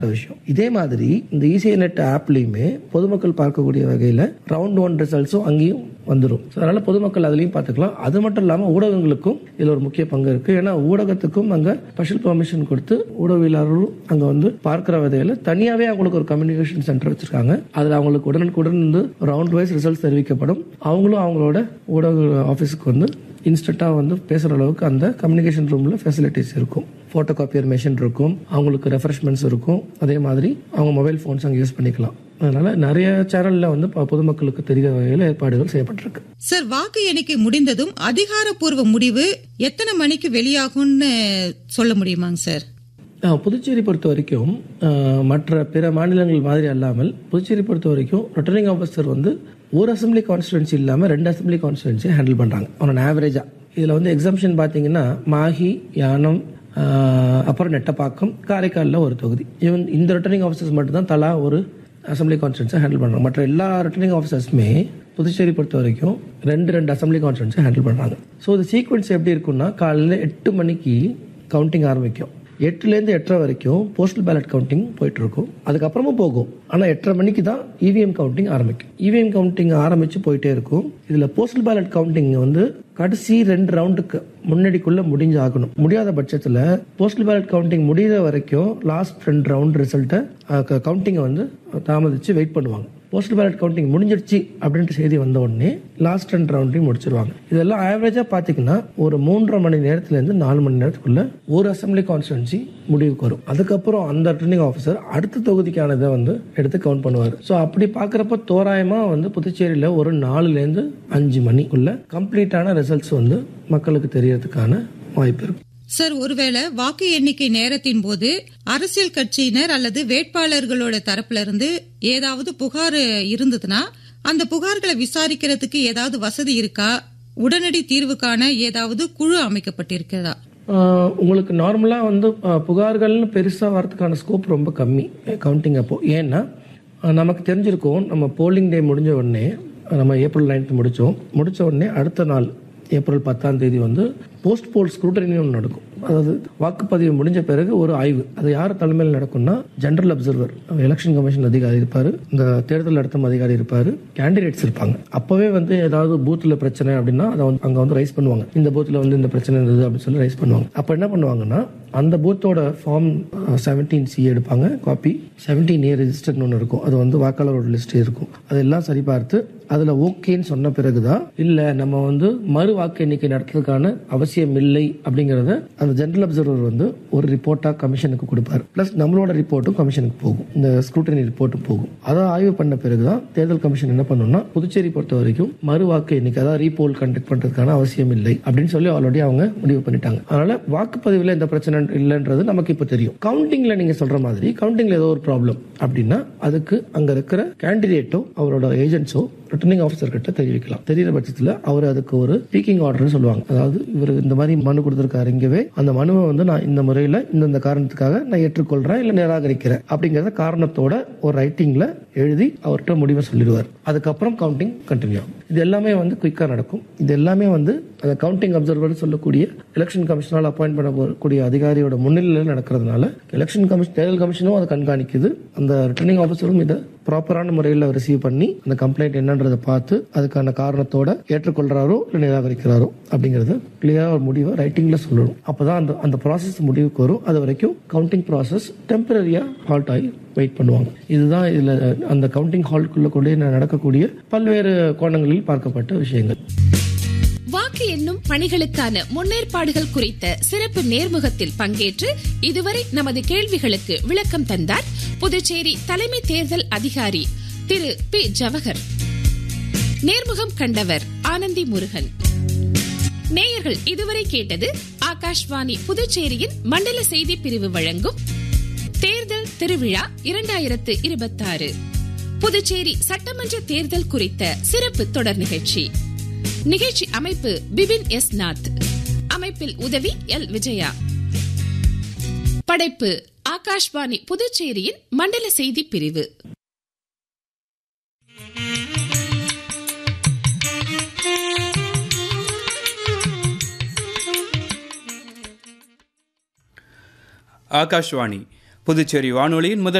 விஷயம் இதே மாதிரி இந்த இசிஐ நெட் ஆப்லயுமே பொதுமக்கள் பார்க்கக்கூடிய வகையில ரவுண்ட் ஒன் ரிசல்ட்ஸும் அங்கேயும் வந்துடும் So, அதனால பொதுமக்கள் அதுலயும் பார்த்துக்கலாம் அது மட்டும் இல்லாம ஊடகங்களுக்கும் இதுல ஒரு முக்கிய பங்கு இருக்கு ஏன்னா ஊடகத்துக்கும் அங்க ஸ்பெஷல் பெர்மிஷன் கொடுத்து ஊடகவியலாளர்களும் அங்க வந்து பார்க்கிற வகையில தனியாவே அவங்களுக்கு ஒரு கம்யூனிகேஷன் சென்டர் வச்சிருக்காங்க அதுல அவங்களுக்கு உடனுக்குடன் வந்து ரவுண்ட் வைஸ் ரிசல்ட்ஸ் தெரிவிக்கப்படும் அவங்களும் அவங்களோட ஊடக ஆஃபீஸுக்கு வந்து இன்ஸ்டண்ட்டாக வந்து பேசுகிற அளவுக்கு அந்த கம்யூனிகேஷன் ரூமில் ஃபெசிலிட்டிஸ் இருக்கும் ஃபோட்டோ காப்பியர் மெஷின் இருக்கும் அவங்களுக்கு ரெஃப்ரெஷ்மெண்ட்ஸ் இருக்கும் அதே மாதிரி அவங்க மொபைல் ஃபோன்ஸ் அங்கே யூஸ் பண்ணிக்கலாம் அதனால நிறைய சேனலில் வந்து ப- பொதுமக்களுக்கு தெரிகிற வகையில் ஏற்பாடுகள் செய்யப்பட்டிருக்கு சார் வாக்கு எண்ணிக்கை முடிந்ததும் அதிகாரப்பூர்வ முடிவு எத்தனை மணிக்கு வெளியாகும்னு சொல்ல முடியுமாங்க சார் ஆ, புதுச்சேரி பொறுத்த வரைக்கும் ஆ, மற்ற பிற மாநிலங்கள் மாதிரி அல்லாமல் புதுச்சேரி பொறுத்த வரைக்கும் ரிட்டர்னிங் ஆஃபீஸர் வந்து ஒரு அசம்பிளி கான்ஸ்டிடுவன்சி இல்லாமல் ரெண்டு அசம்பிளி கான்ஸ்டிடுவன்சி ஹேண்டில் பண்ணுறாங்க ஆன் ஆவரேஜாக இதில் வந்து எக்ஸாம்ஷன் பார்த்தீங்கன்னா மாஹி யானம் ஆ, அப்புறம் நெட்டப்பாக்கம் காரைக்காலில் ஒரு தொகுதி இவன் இந்த ரிட்டர்னிங் ஆஃபீஸர்ஸ் மட்டும்தான் தலா ஒரு அசம்பிளி கான்ஸ்டிடுவன்ஸை ஹேண்டில் பண்ணுறாங்க மற்ற எல்லா ரிட்டர்னிங் ஆஃபீஸர்ஸுமே புதுச்சேரி பொறுத்த வரைக்கும் ரெண்டு ரெண்டு அசம்பிளி கான்ஸ்டிடுவன்ஸை ஹேண்டில் பண்ணுறாங்க ஸோ இது சீக்வன்ஸ் எப்படி இருக்குன்னா காலையில் எட்டு மணிக்கு கவுண்டிங் ஆரம்பிக்கும் எட்டுலேருந்து எட்டரை வரைக்கும் போஸ்டல் பேலட் கவுண்டிங் போயிட்டு இருக்கும் அதுக்கப்புறமும் போகும் ஆனால் எட்டரை மணிக்கு தான் இவிஎம் கவுண்டிங் ஆரம்பிக்கும் இவிஎம் கவுண்டிங் ஆரம்பிச்சு போயிட்டே இருக்கும் இதில் போஸ்டல் பேலட் கவுண்டிங் வந்து கடைசி ரெண்டு ரவுண்டுக்கு முன்னாடிக்குள்ள முடிஞ்சு ஆகணும் முடியாத பட்சத்தில் போஸ்டல் பேலட் கவுண்டிங் முடிகிற வரைக்கும் லாஸ்ட் ரெண்டு ரவுண்ட் ரிசல்ட்டை கவுண்டிங்கை வந்து தாமதிச்சு வெயிட் பண்ணுவாங்க போஸ்டல் பேலட் கவுண்டிங் முடிஞ்சிடுச்சு அப்படின்ற செய்தி வந்த உடனே லாஸ்ட் ரெண்டு ரவுண்டையும் முடிச்சிருவாங்க இதெல்லாம் ஆவரேஜா பாத்தீங்கன்னா ஒரு மூன்றரை மணி நேரத்துல இருந்து நாலு மணி நேரத்துக்குள்ள ஒரு அசம்பிளி கான்ஸ்டிடுவன்சி முடிவுக்கு வரும் அதுக்கப்புறம் அந்த ரிட்டர்னிங் ஆஃபீஸர் அடுத்த தொகுதிக்கானதை வந்து எடுத்து கவுண்ட் பண்ணுவார் ஸோ அப்படி பார்க்குறப்ப தோராயமா வந்து புதுச்சேரியில ஒரு நாலுல இருந்து அஞ்சு மணிக்குள்ள கம்ப்ளீட்டான ரிசல்ட்ஸ் வந்து மக்களுக்கு தெரியறதுக்கான வாய்ப்பு இருக்கு சார் ஒருவேளை வாக்கு எண்ணிக்கை நேரத்தின் போது அரசியல் கட்சியினர் அல்லது வேட்பாளர்களோட தரப்புல இருந்து ஏதாவது புகார் இருந்ததுன்னா அந்த புகார்களை விசாரிக்கிறதுக்கு ஏதாவது வசதி இருக்கா உடனடி தீர்வு காண ஏதாவது குழு அமைக்கப்பட்டிருக்கிறதா ஆஹ் உங்களுக்கு நார்மலாக வந்து ஆஹ் புகார்கள்னு பெருசாக வரதுக்கான ஸ்கோப் ரொம்ப கம்மி கவுண்டிங் அப்போ ஏன்னா ஆஹ் நமக்கு தெரிஞ்சிருக்கும் நம்ம போலிங் டே முடிஞ்ச உடனே நம்ம ஏப்ரல் நைன்த் முடித்தோம் முடிச்ச உடனே அடுத்த நாள் ஏப்ரல் பத்தாம் தேதி வந்து போஸ்ட் போல் ஸ்க்ரூட்டனி ஒன்று நடக்கும் அதாவது வாக்குப்பதிவு முடிஞ்ச பிறகு ஒரு ஆய்வு அது யார் தலைமையில் நடக்கும்னா ஜெனரல் அப்சர்வர் எலெக்ஷன் கமிஷன் அதிகாரி இருப்பார் இந்த தேர்தல் நடத்தும் அதிகாரி இருப்பார் கேண்டிடேட்ஸ் இருப்பாங்க அப்பவே வந்து ஏதாவது பூத்தில் பிரச்சனை அப்படின்னா அதை வந்து அங்கே வந்து ரைஸ் பண்ணுவாங்க இந்த பூத்தில் வந்து இந்த பிரச்சனை இருந்தது அப்படின்னு சொல்லி ரைஸ் பண்ணுவாங்க அப்போ என்ன பண்ணுவாங்கன்னா அந்த பூத்தோட ஃபார்ம் செவன்டீன் சி எடுப்பாங்க காப்பி செவன்டீன் ஏ ரெஜிஸ்டர்னு ஒன்று இருக்கும் அது வந்து வாக்காளரோட லிஸ்ட் இருக்கும் அதெல்லாம் சரி பார்த்து அதில் ஓகேன்னு சொன்ன பிறகுதான் இல்லை நம்ம வந்து மறு வாக்கு எண்ணிக்கை நடத்துறதுக்கான அவசியம் இல்லை அப்படிங்கிறத அந்த ஜெனரல் அப்சர்வர் வந்து ஒரு ரிப்போர்ட்டாக கமிஷனுக்கு கொடுப்பாரு ப்ளஸ் நம்மளோட ரிப்போர்ட்டும் கமிஷனுக்கு போகும் இந்த ஸ்க்ரூட்டனி ரிப்போர்ட்டும் போகும் அதை ஆய்வு பண்ண பிறகுதான் தேர்தல் கமிஷன் என்ன பண்ணும்னா புதுச்சேரி பொறுத்த வரைக்கும் மறு வாக்கு எண்ணிக்கை அதாவது ரீபோல் கண்டக்ட் பண்றதுக்கான அவசியம் இல்லை அப்படின்னு சொல்லி ஆல்ரெடி அவங்க முடிவு பண்ணிட்டாங்க அதனால வாக்குப்பதிவுல எந்த பிரச்சனை இல்லைன்றது நமக்கு இப்போ தெரியும் கவுண்டிங்ல நீங்க சொல்ற மாதிரி கவுண்டிங்ல ஏதோ ஒரு ப்ராப்ளம் அப்படின்னா அதுக்கு அங்க இருக்கிற கேண்டிடேட்டோ அவரோட ஏஜென்ட்ஸோ ரிட்டர்னிங் ஆஃபீஸர் கிட்ட தெரிவிக்கலாம் தெரியிற பட்சத்தில் அவர் அதுக்கு ஒரு ஸ்பீக்கிங் ஆர்டர்னு சொல்லுவாங்க அதாவது இவர் இந்த மாதிரி மனு கொடுத்திருக்காரு இங்கவே அந்த மனுவை வந்து நான் இந்த முறையில் இந்தந்த காரணத்துக்காக நான் ஏற்றுக்கொள்றேன் இல்லை நிராகரிக்கிறேன் அப்படிங்கிறத காரணத்தோட ஒரு ரைட்டிங்ல எழுதி அவர்கிட்ட முடிவை சொல்லிடுவார் அதுக்கப்புறம் கவுண்டிங் கண்டினியூ ஆகும் இது எல்லாமே வந்து குயிக்காக நடக்கும் இது எல்லாமே வந்து அந்த கவுண்டிங் அப்சர்வர் சொல்லக்கூடிய எலெக்ஷன் கமிஷனால் அப்பாயிண்ட் பண்ணக்கூடிய அதிகாரியோட முன்னிலையில் நடக்கிறதுனால எலெக்ஷன் கமிஷன் தேர்தல் கமிஷனும் அதை கண்காணிக்குது அந்த ரிட்டர்னிங் ஆஃபீஸரும் இதை ப்ராப்பரான முறையில் ரிசீவ் பண்ணி அந்த கம்ப்ளைண்ட் என்னன்றதை பார்த்து அதுக்கான காரணத்தோட ஏற்றுக்கொள்றாரோ இல்லை நிராகரிக்கிறாரோ அப்படிங்கறத கிளியரா ஒரு முடிவை ரைட்டிங்ல சொல்லணும் அப்பதான் அந்த அந்த ப்ராசஸ் முடிவுக்கு வரும் அது வரைக்கும் கவுண்டிங் ப்ராசஸ் டெம்பரரியா ஹால்ட் ஆகி வெயிட் பண்ணுவாங்க இதுதான் இதுல அந்த கவுண்டிங் ஹால்குள்ள கொண்டு நடக்கக்கூடிய பல்வேறு கோணங்களில் பார்க்கப்பட்ட விஷயங்கள் வாக்கு எண்ணும் பணிகளுக்கான முன்னேற்பாடுகள் குறித்த சிறப்பு நேர்முகத்தில் பங்கேற்று இதுவரை நமது கேள்விகளுக்கு விளக்கம் தந்தார் புதுச்சேரி தலைமை தேர்தல் அதிகாரி திரு பி ஜவஹர் நேர்முகம் கண்டவர் ஆனந்தி முருகன் நேயர்கள் இதுவரை கேட்டது ஆகாஷ்வாணி புதுச்சேரியின் மண்டல செய்தி பிரிவு வழங்கும் தேர்தல் திருவிழா இரண்டாயிரத்து இருபத்தாறு புதுச்சேரி சட்டமன்ற தேர்தல் குறித்த சிறப்பு தொடர் நிகழ்ச்சி நிகழ்ச்சி அமைப்பு பிபின் எஸ் நாத் அமைப்பில் உதவி எல் விஜயா படைப்பு ஆகாஷ்வாணி புதுச்சேரியின் மண்டல செய்தி பிரிவு ஆகாஷ்வாணி புதுச்சேரி வானொலியின் முதல்